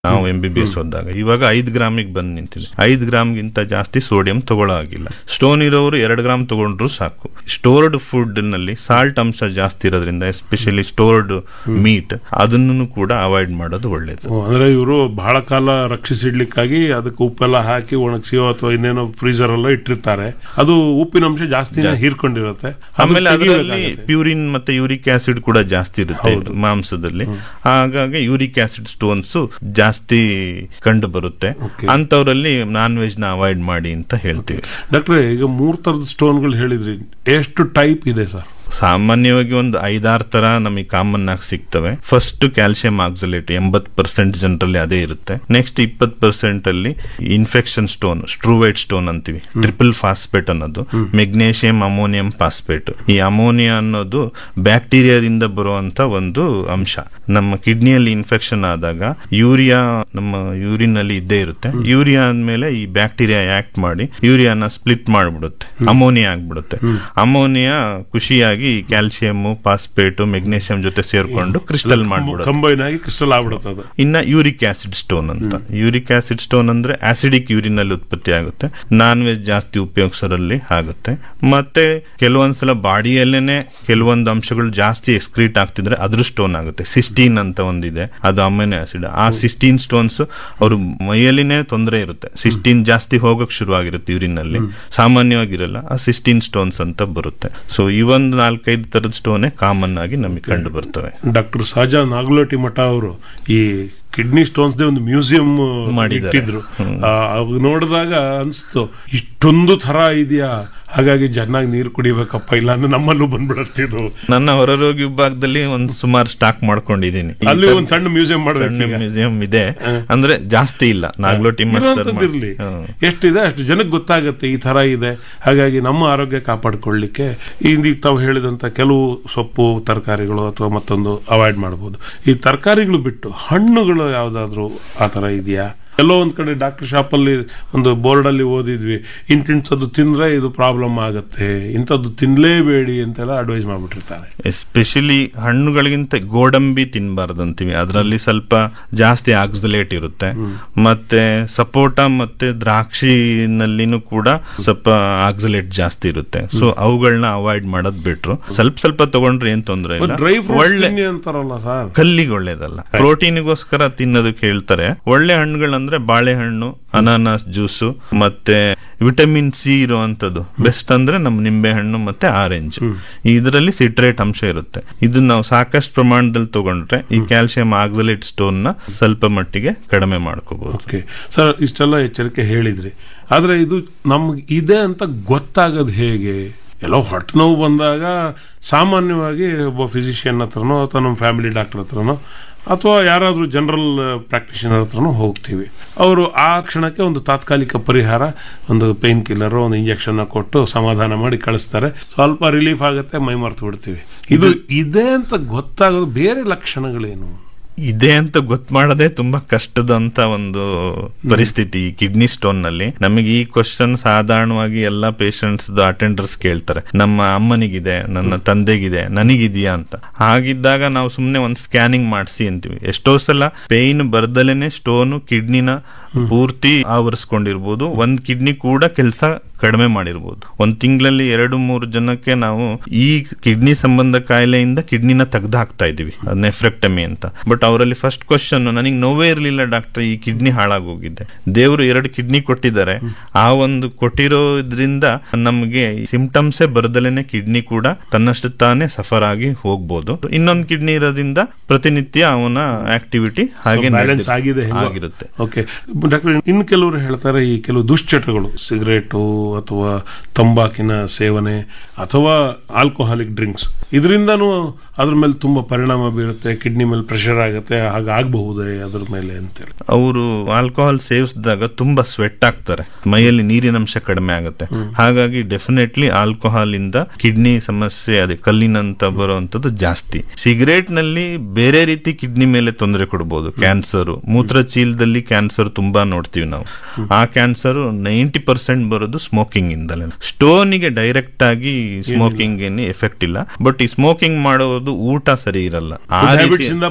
ನಾವು M B B S ಓದಿದಾಗ ಇವಾಗ ಐದ್ ಗ್ರಾಮಿಗೆ ಬಂದು ನಿಂತಿದೆ ಐದ್ ಗ್ರಾಮ್ಗಿಂತ ಜಾಸ್ತಿ ಸೋಡಿಯಂ ತಗೊಳ್ಳೋ ಆಗಿಲ್ಲ ಸ್ಟೋನ್ ಇರೋರು ಎರಡು ಗ್ರಾಮ್ ತಗೊಂಡ್ರು ಸಾಕು ಸ್ಟೋರ್ಡ್ ಫುಡ್ ನಲ್ಲಿ ಸಾಲ್ಟ್ ಅಂಶ ಜಾಸ್ತಿ ಇರೋದ್ರಿಂದ ಎಸ್ಪೆಷಲಿ ಸ್ಟೋರ್ಡ್ ಮೀಟ್ ಅದನ್ನು ಕೂಡ ಅವಾಯ್ಡ್ ಮಾಡೋದು ಒಳ್ಳೇದು ಓ, ಅಂದ್ರೆ ಇವರು ಬಹಳ ಕಾಲ ರಕ್ಷಿಸಿಡ್ಲಿಕ್ಕಾಗಿ ಅದಕ್ಕೆ ಉಪ್ಪೆಲ್ಲ ಹಾಕಿ ಒಣಗಿಸಿಯೋ ಅಥವಾ ಇನ್ನೇನೋ ಫ್ರೀಜರ್ ಎಲ್ಲ ಇಟ್ಟಿರ್ತಾರೆ ಅದು ಉಪ್ಪಿನ ಅಂಶ ಜಾಸ್ತಿ ಹೀರ್ಕೊಂಡಿರುತ್ತೆ ಅದು ಆಮೇಲೆ ಅದರಲ್ಲಿ ತೆಗಿಬೇಕಾಗತ್ತೆ. ಪ್ಯೂರಿನ್ ಮತ್ತೆ ಯೂರಿಕ್ ಆಸಿಡ್ ಕೂಡ ಜಾಸ್ತಿ ಇರುತ್ತೆ ಮಾಂಸದಲ್ಲಿ ಹಾಗಾಗಿ ಯೂರಿಕ್ ಆಸಿಡ್ ಸ್ಟೋನ್ಸ್ ಜಾಸ್ತಿ ಕಂಡು ಬರುತ್ತೆ Okay. ಅಂತವರಲ್ಲಿ ನಾನ್ ವೆಜ್ ನ ಅವಾಯ್ಡ್ ಮಾಡಿ ಅಂತ ಹೇಳ್ತೀವಿ ಡಾಕ್ಟ್ರೆ ಈಗ ಮೂರ್ ತರದ ಸ್ಟೋನ್ಗಳು ಹೇಳಿದ್ರಿ ಎಷ್ಟು ಟೈಪ್ ಇದೆ ಸರ್ ಸಾಮಾನ್ಯವಾಗಿ ಒಂದು ಐದಾರು ತರ ನಮಗೆ ಕಾಮನ್ ಆಗಿ ಸಿಗ್ತವೆ ಫಸ್ಟ್ ಕ್ಯಾಲ್ಸಿಯಂ ಆಕ್ಸಲೇಟ್ ಎಂಬತ್ ಪರ್ಸೆಂಟ್ ಜನರಲ್ಲಿ ಅದೇ ಇರುತ್ತೆ ನೆಕ್ಸ್ಟ್ ಇಪ್ಪತ್ ಪರ್ಸೆಂಟ್ ಅಲ್ಲಿ ಇನ್ಫೆಕ್ಷನ್ ಸ್ಟೋನ್ ಸ್ಟ್ರೂವೈಟ್ ಸ್ಟೋನ್ ಅಂತೀವಿ ಟ್ರಿಪಲ್ ಫಾಸ್ಫೇಟ್ ಅನ್ನೋದು ಮೆಗ್ನೇಷಿಯಂ ಅಮೋನಿಯಂ ಫಾಸ್ಫೇಟ್ ಈ ಅಮೋನಿಯಾ ಅನ್ನೋದು ಬ್ಯಾಕ್ಟೀರಿಯಾದಿಂದ ಬರುವಂತ ಒಂದು ಅಂಶ ನಮ್ಮ ಕಿಡ್ನಿಯಲ್ಲಿ ಇನ್ಫೆಕ್ಷನ್ ಆದಾಗ ಯೂರಿಯಾ ನಮ್ಮ ಯೂರಿನ್ ಅಲ್ಲಿ ಇದ್ದೇ ಇರುತ್ತೆ ಯೂರಿಯಾ ಅಂದ್ಮೇಲೆ ಈ ಬ್ಯಾಕ್ಟೀರಿಯಾ ಆಕ್ಟ್ ಮಾಡಿ ಯೂರಿಯಾನ ಸ್ಪ್ಲಿಟ್ ಮಾಡಿಬಿಡುತ್ತೆ ಅಮೋನಿಯಾ ಆಗ್ಬಿಡುತ್ತೆ ಅಮೋನಿಯಾ ಖುಷಿಯಾಗಿ ಕ್ಯಾಲ್ಸಿಯಂ ಫಾಸ್ಫೇಟ್ ಮೆಗ್ನೇಷಿಯಂ ಜೊತೆ ಸೇರ್ಕೊಂಡು ಕ್ರಿಸ್ಟಲ್ ಮಾಡ್ಬಿಡುತ್ತೆ ಕಂಬೈನ್ ಆಗಿ ಕ್ರಿಸ್ಟಲ್ ಆಗ್ಬಿಡುತ್ತೆ ಅದು ಇನ್ನ ಯೂರಿಕ್ ಆಸಿಡ್ ಸ್ಟೋನ್ ಅಂತ ಯೂರಿಕ್ ಆಸಿಡ್ ಸ್ಟೋನ್ ಅಂದ್ರೆ ಆಸಿಡಿಕ್ ಯೂರಿನ್ ಅಲ್ಲಿ ಉತ್ಪತ್ತಿ ಆಗುತ್ತೆ ನಾನ್ ವೆಜ್ ಜಾಸ್ತಿ ಉಪಯೋಗಿಸೋರಲ್ಲಿ ಆಗುತ್ತೆ ಮತ್ತೆ ಕೆಲವೊಂದ್ಸಲ ಬಾಡಿಯಲ್ಲೇನೆ ಕೆಲವೊಂದು ಅಂಶಗಳು ಜಾಸ್ತಿ ಎಕ್ಸ್ಕ್ರೀಟ್ ಆಗ್ತಿದ್ರೆ ಅದ್ರ ಸ್ಟೋನ್ ಆಗುತ್ತೆ ಸಿಸ್ಟೀನ್ ಅಂತ ಒಂದಿದೆ ಅದು ಅಮೈನೋ ಆಸಿಡ್ ಆ ಸಿಸ್ಟೀನ್ ಸ್ಟೋನ್ಸ್ ಅವ್ರ ಮೈಯಲ್ಲಿನೇ ತೊಂದರೆ ಇರುತ್ತೆ ಸಿಸ್ಟೀನ್ ಜಾಸ್ತಿ ಹೋಗಕ್ ಶುರು ಆಗಿರುತ್ತೆ ಯೂರಿನ್ ಅಲ್ಲಿ ಸಾಮಾನ್ಯವಾಗಿರಲ್ಲ ಆ ಸಿಸ್ಟೀನ್ ಸ್ಟೋನ್ಸ್ ಅಂತ ಬರುತ್ತೆ ಸೊ ಈ ಒಂದು ನಾಲ್ಕೈದು ತರದ ಸ್ಟೋನೇ ಕಾಮನ್ ಆಗಿ ನಮಗೆ ಕಂಡು ಬರ್ತವೆ ಡಾಕ್ಟರ್ ಸಹಜಾ ನಾಗಲೋಟಿ ಮಠ ಅವರು ಈ ಕಿಡ್ನಿ ಸ್ಟೋನ್ಸ್ ಒಂದು ಮ್ಯೂಸಿಯಂ ಮಾಡಿದ್ದಾರೆ. ಇಟ್ಟಿದ್ರು ಆ, ಅವಾಗ ನೋಡಿದಾಗ ಅನ್ಸ್ತು ಇಷ್ಟೊಂದು ತರ ಇದೆಯಾ ಹಾಗಾಗಿ ಚೆನ್ನಾಗಿ ನೀರು ಕುಡಿಬೇಕಪ್ಪ ಇಲ್ಲ ಅಂದ್ರೆ ನಮ್ಮಲ್ಲೂ ಬಂದ್ಬಿಡತ್ತಿದ್ದು ನನ್ನ ಹೊರರೋಗಿ ವಿಭಾಗದಲ್ಲಿ ಒಂದು ಸುಮಾರು ಸ್ಟಾಕ್ ಮಾಡ್ಕೊಂಡಿದ್ದೀನಿ ಈ ಅಲ್ಲಿ ತರ ಒಂದ್ ಸಣ್ಣ ಮ್ಯೂಸಿಯಂ ಸಣ್ಣ ಮಾಡ್ಬೇಕು ಮ್ಯೂಸಿಯಂ ಇದೆ ಅಂದ್ರೆ ಜಾಸ್ತಿ ಇಲ್ಲ ನಾಗ್ಲೋಟಿ ಮಠ ಸರ್ ಮಾಡಿ- ಇರ್ಲಿ ಹ್ಮ್. ಎಷ್ಟಿದೆ ಅಷ್ಟು ಜನಕ್ಕೆ ಗೊತ್ತಾಗುತ್ತೆ ಈ ತರ ಇದೆ ಹಾಗಾಗಿ ನಮ್ಮ ಆರೋಗ್ಯ ಕಾಪಾಡ್ಕೊಳ್ಳಿಕ್ಕೆ ಈಗ ತಾವು ಹೇಳಿದಂತ ಕೆಲವು ಸೊಪ್ಪು ತರಕಾರಿಗಳು ಅಥವಾ ಮತ್ತೊಂದು ಅವಾಯ್ಡ್ ಮಾಡಬಹುದು ಈ ತರಕಾರಿಗಳು ಬಿಟ್ಟು ಹಣ್ಣುಗಳು ಯಾವ್ದಾದ್ರು ಆ ತರ ಇದೆಯಾ ಎಲ್ಲೋ ಒಂದ್ ಕಡೆ ಡಾಕ್ಟರ್ ಶಾಪ್ ಅಲ್ಲಿ ಒಂದು ಬೋರ್ಡ್ ಅಲ್ಲಿ ಓದಿದ್ವಿ ಇಂತಿಂಥದ್ದು ತಿಂದ್ರೆ ಇದು ಪ್ರಾಬ್ಲಮ್ ಆಗುತ್ತೆ ಇಂಥದ್ದು ತಿನ್ಲೇಬೇಡಿ ಅಂತೆಲ್ಲ ಅಡ್ವೈಸ್ ಮಾಡ್ಬಿಟ್ಟಿರ್ತಾರೆ ಎಸ್ಪೆಷಲಿ ಹಣ್ಣುಗಳಿಗಿಂತ ಗೋಡಂಬಿ ತಿನ್ಬಾರ್ದು ಅಂತೀವಿ ಅದರಲ್ಲಿ ಸ್ವಲ್ಪ ಜಾಸ್ತಿ ಆಕ್ಸಲೇಟ್ ಇರುತ್ತೆ ಮತ್ತೆ ಸಪೋಟ ಮತ್ತೆ ದ್ರಾಕ್ಷಿನಲ್ಲಿನೂ ಕೂಡ ಸ್ವಲ್ಪ ಆಕ್ಸಲೇಟ್ ಜಾಸ್ತಿ ಇರುತ್ತೆ ಸೊ ಅವುಗಳನ್ನ ಅವಾಯ್ಡ್ ಮಾಡೋದ್ ಬಿಟ್ರು ಸ್ವಲ್ಪ ಸ್ವಲ್ಪ ತಗೊಂಡ್ರೆ ಏನ್ ತೊಂದ್ರೆ ಇಲ್ಲ ಡ್ರೈ ಫ್ರೂಟ್ಸ್ ಒಳ್ಳೆ ತಿನ್ನಿ ಅಂತಾರಲ್ಲ ಸರ್ ಕಲ್ಲಿಗೆ ಒಳ್ಳೇದಲ್ಲ ಪ್ರೋಟೀನ್ಗೋಸ್ಕರ ತಿನ್ನೋದಕ್ಕೆ ಹೇಳ್ತಾರೆ ಒಳ್ಳೆ ಹಣ್ಣುಗಳಂದ್ರೆ ಬಾಳೆಹಣ್ಣು ಅನಾನಸ್ ಜ್ಯೂಸು ಮತ್ತೆ ವಿಟಮಿನ್ ಸಿ ಇರುವಂತದ್ದು ಬೆಸ್ಟ್ ಅಂದ್ರೆ ನಮ್ ನಿಂಬೆ ಹಣ್ಣು ಮತ್ತೆ ಆರೆಂಜ್ ಇದರಲ್ಲಿ ಸಿಟ್ರೇಟ್ ಅಂಶ ಇರುತ್ತೆ ಇದನ್ನ ನಾವು ಸಾಕಷ್ಟು ಪ್ರಮಾಣದಲ್ಲಿ ತಗೊಂಡ್ರೆ ಈ ಕ್ಯಾಲ್ಸಿಯಂ ಆಕ್ಸಲೇಟ್ ಸ್ಟೋನ್ ನ ಸ್ವಲ್ಪ ಮಟ್ಟಿಗೆ ಕಡಿಮೆ ಮಾಡ್ಕೋಬಹುದು ಓಕೆ ಸರ್ ಇಷ್ಟೆಲ್ಲ ಎಚ್ಚರಿಕೆ ಹೇಳಿದ್ರಿ ಆದ್ರೆ ಇದು ನಮ್ಗೆ ಇದೆ ಅಂತ ಗೊತ್ತಾಗೋದು ಹೇಗೆ ಎಲ್ಲೋ ಹೊಟ್ಟೆ ನೋವು ಬಂದಾಗ ಸಾಮಾನ್ಯವಾಗಿ ಒಬ್ಬ ಫಿಸಿಷಿಯನ್ ಹತ್ರನೋ ಅಥವಾ ನಮ್ಮ ಫ್ಯಾಮಿಲಿ ಡಾಕ್ಟರ್ ಹತ್ರನೋ ಅಥವಾ ಯಾರಾದರೂ ಜನರಲ್ ಪ್ರಾಕ್ಟಿಷನರ್ ಹತ್ರನೋ ಹೋಗ್ತೀವಿ ಅವರು ಆ ಕ್ಷಣಕ್ಕೆ ಒಂದು ತಾತ್ಕಾಲಿಕ ಪರಿಹಾರ ಒಂದು ಪೇನ್ ಕಿಲ್ಲರ್ ಒಂದು ಇಂಜೆಕ್ಷನ್ ಕೊಟ್ಟು ಸಮಾಧಾನ ಮಾಡಿ ಕಳಿಸ್ತಾರೆ ಸ್ವಲ್ಪ ರಿಲೀಫ್ ಆಗುತ್ತೆ ಮೈ ಮರ್ತು ಬಿಡ್ತೀವಿ ಇದು ಇದೆ ಅಂತ ಗೊತ್ತಾಗೋದು ಬೇರೆ ಲಕ್ಷಣಗಳೇನು ಇದೆ ಅಂತ ಗೊತ್ತು ಮಾಡೋದೇ ತುಂಬಾ ಕಷ್ಟದಂತ ಒಂದು ಪರಿಸ್ಥಿತಿ ಈ ಕಿಡ್ನಿ ಸ್ಟೋನ್ ನಲ್ಲಿ ನಮಗೆ ಈ ಕ್ವಶನ್ ಸಾಧಾರಣವಾಗಿ ಎಲ್ಲಾ ಪೇಷಂಟ್ಸ್ ಅಟೆಂಡರ್ಸ್ ಕೇಳ್ತಾರೆ ನಮ್ಮ ಅಮ್ಮನಿಗಿದೆ ನನ್ನ ತಂದೆಗಿದೆ ನನಗಿದೆಯಾ ಅಂತ ಹಾಗಿದ್ದಾಗ ನಾವು ಸುಮ್ನೆ ಒಂದು ಸ್ಕ್ಯಾನಿಂಗ್ ಮಾಡಿಸಿ ಅಂತೀವಿ ಎಷ್ಟೋ ಸಲ ಪೇಯ್ನ್ ಬರ್ದಲೇನೆ ಸ್ಟೋನು ಕಿಡ್ನಿನ ಪೂರ್ತಿ ಆವರಿಸ್ಕೊಂಡಿರ್ಬೋದು ಒಂದ್ ಕಿಡ್ನಿ ಕೂಡ ಕೆಲಸ ಕಡಿಮೆ ಮಾಡಿರ್ಬೋದು ಒಂದ್ ತಿಂಗಳಲ್ಲಿ ಎರಡು ಮೂರು ಜನಕ್ಕೆ ನಾವು ಈ ಕಿಡ್ನಿ ಸಂಬಂಧ ಕಾಯಿಲೆಯಿಂದ ಕಿಡ್ನಿನ ತೆಗ್ದು ಹಾಕ್ತಾ ಇದೀವಿ ನೆಫ್ರೆಕ್ಟಮಿ ಅಂತ ಬಟ್ ಅವರಲ್ಲಿ ಫಸ್ಟ್ ಕ್ವಶನ್ ನನಗೆ ನೋವೇ ಇರಲಿಲ್ಲ ಡಾಕ್ಟರ್ ಈ ಕಿಡ್ನಿ ಹಾಳಾಗೋಗಿದ್ದೆ ದೇವರು ಎರಡು ಕಿಡ್ನಿ ಕೊಟ್ಟಿದ್ದಾರೆ ಆ ಒಂದು ಕೊಟ್ಟಿರೋದ್ರಿಂದ ನಮಗೆ ಸಿಂಪ್ಟಮ್ಸೇ ಬರದಲೇನೆ ಕಿಡ್ನಿ ಕೂಡ ತನ್ನಷ್ಟು ತಾನೇ ಸಫರ್ ಆಗಿ ಹೋಗ್ಬೋದು ಇನ್ನೊಂದು ಕಿಡ್ನಿ ಇರೋದ್ರಿಂದ ಪ್ರತಿನಿತ್ಯ ಅವನ ಆಕ್ಟಿವಿಟಿ ಹಾಗೆ ಬ್ಯಾಲೆನ್ಸ್ ನಡೀತಿರುತ್ತೆ. ಆಗಿದೆ ಹೆಂಗೋ. ಆಗಿರುತ್ತೆ ಓಕೆ ಡಾಕ್ಟರ್ ಇನ್ನು ಕೆಲವರು ಹೇಳ್ತಾರೆ ಈ ಕೆಲವು ದುಶ್ಚಟಗಳು ಸಿಗರೇಟು ಅಥವಾ ತಂಬಾಕಿನ ಸೇವನೆ ಅಥವಾ ಆಲ್ಕೋಹಾಲಿಕ್ ಡ್ರಿಂಕ್ಸ್ ಇದರಿಂದನೂ ಅದ್ರ ಮೇಲೆ ತುಂಬಾ ಪರಿಣಾಮ ಬೀರುತ್ತೆ ಕಿಡ್ನಿ ಮೇಲೆ ಪ್ರೆಷರ್ ಆಗುತ್ತೆ ಹಾಗಾಗಬಹುದೇ ಅದ್ರ ಮೇಲೆ ಅಂತೇಳಿ ಅವರು ಆಲ್ಕೋಹಾಲ್ ಸೇವಿಸಿದಾಗ ತುಂಬಾ ಸ್ವೆಟ್ ಆಗ್ತಾರೆ ಮೈಯಲ್ಲಿ ನೀರಿನಂಶ ಕಡಿಮೆ ಆಗುತ್ತೆ ಹಾಗಾಗಿ ಡೆಫಿನೆಟ್ಲಿ ಆಲ್ಕೋಹಾಲ್ ಇಂದ ಕಿಡ್ನಿ ಸಮಸ್ಯೆ ಅದೇ ಕಲ್ಲಿನಂತ ಬರುವಂತದ್ದು ಜಾಸ್ತಿ ಸಿಗರೇಟ್ ನಲ್ಲಿ ಬೇರೆ ರೀತಿ ಕಿಡ್ನಿ ಮೇಲೆ ತೊಂದರೆ ಕೊಡಬಹುದು ಕ್ಯಾನ್ಸರ್ ಮೂತ್ರಚೀಲದಲ್ಲಿ ಕ್ಯಾನ್ಸರ್ ತುಂಬಾ ನೋಡ್ತೀವಿ ನಾವು ಆ ಕ್ಯಾನ್ಸರ್ ನೈಂಟಿ ಪರ್ಸೆಂಟ್ ಬರೋದು ಸ್ಮೋಕಿಂಗ್ ಇಂದಲೇ ಸ್ಟೋನಿಗೆ ಡೈರೆಕ್ಟ್ ಆಗಿ ಸ್ಮೋಕಿಂಗ್ ಏನು ಎಫೆಕ್ಟ್ ಇಲ್ಲ ಬಟ್ ಈ ಸ್ಮೋಕಿಂಗ್ ಮಾಡೋದು ಊಟ ಸರಿ ಇರಲ್ಲ ಆ ಹ್ಯಾಬಿಟ್ಸ್ ರೀತಿ ಇಂದ ಪ್ರಾಬ್ಲಮ್ ಆಗಿದೆ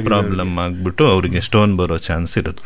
ಪ್ರಾಬ್ಲಮ್ ಆಗ್ಬಿಟ್ಟು ಅವರಿಗೆ ಸ್ಟೋನ್ ಬರೋ ಚಾನ್ಸ್ ಇರುತ್ತೆ